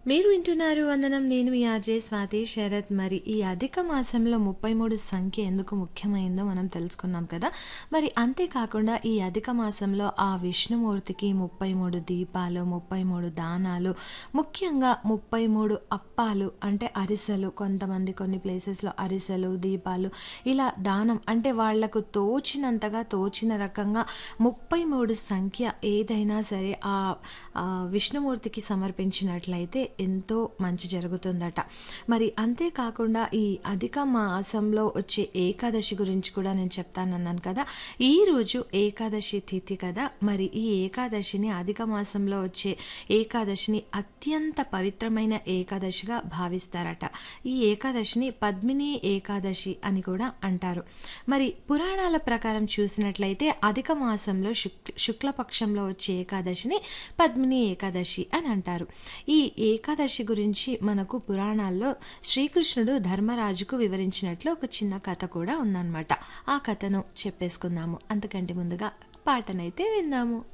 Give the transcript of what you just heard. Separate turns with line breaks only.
మీరు వింటున్నారు వందనం నేను మీ ఆర్జే స్వాతి శరత్ మరి ఈ అధిక మాసంలో ముప్పై మూడు సంఖ్య ఎందుకు ముఖ్యమైందో మనం తెలుసుకున్నాం కదా మరి అంతేకాకుండా ఈ అధిక మాసంలో ఆ విష్ణుమూర్తికి ముప్పై మూడు దీపాలు ముప్పై మూడు దానాలు ముఖ్యంగా ముప్పై మూడు అప్పాలు అంటే అరిసెలు కొంతమంది కొన్ని ప్లేసెస్లో అరిసెలు దీపాలు ఇలా దానం అంటే వాళ్లకు తోచినంతగా తోచిన రకంగా ముప్పై మూడు సంఖ్య ఏదైనా సరే ఆ ఆ విష్ణుమూర్తికి సమర్పించినట్లయితే ఎంతో మంచి జరుగుతుందట మరి అంతేకాకుండా ఈ అధిక మాసంలో వచ్చే ఏకాదశి గురించి కూడా నేను చెప్తానన్నాను కదా ఈ రోజు ఏకాదశి తిథి కదా మరి ఈ ఏకాదశిని అధిక మాసంలో వచ్చే ఏకాదశిని అత్యంత పవిత్రమైన ఏకాదశిగా భావిస్తారట ఈ ఏకాదశిని పద్మిని ఏకాదశి అని కూడా అంటారు మరి పురాణాల ప్రకారం చూసినట్లయితే అధిక మాసంలో శుక్ల శుక్లపక్షంలో వచ్చే ఏకాదశిని పద్మిని ఏకాదశి అని అంటారు ఈ ఏకాదశి గురించి మనకు పురాణాల్లో శ్రీకృష్ణుడు ధర్మరాజుకు వివరించినట్లు ఒక చిన్న కథ కూడా ఉందన్నమాట ఆ కథను చెప్పేసుకుందాము అంతకంటే ముందుగా పాటనైతే విందాము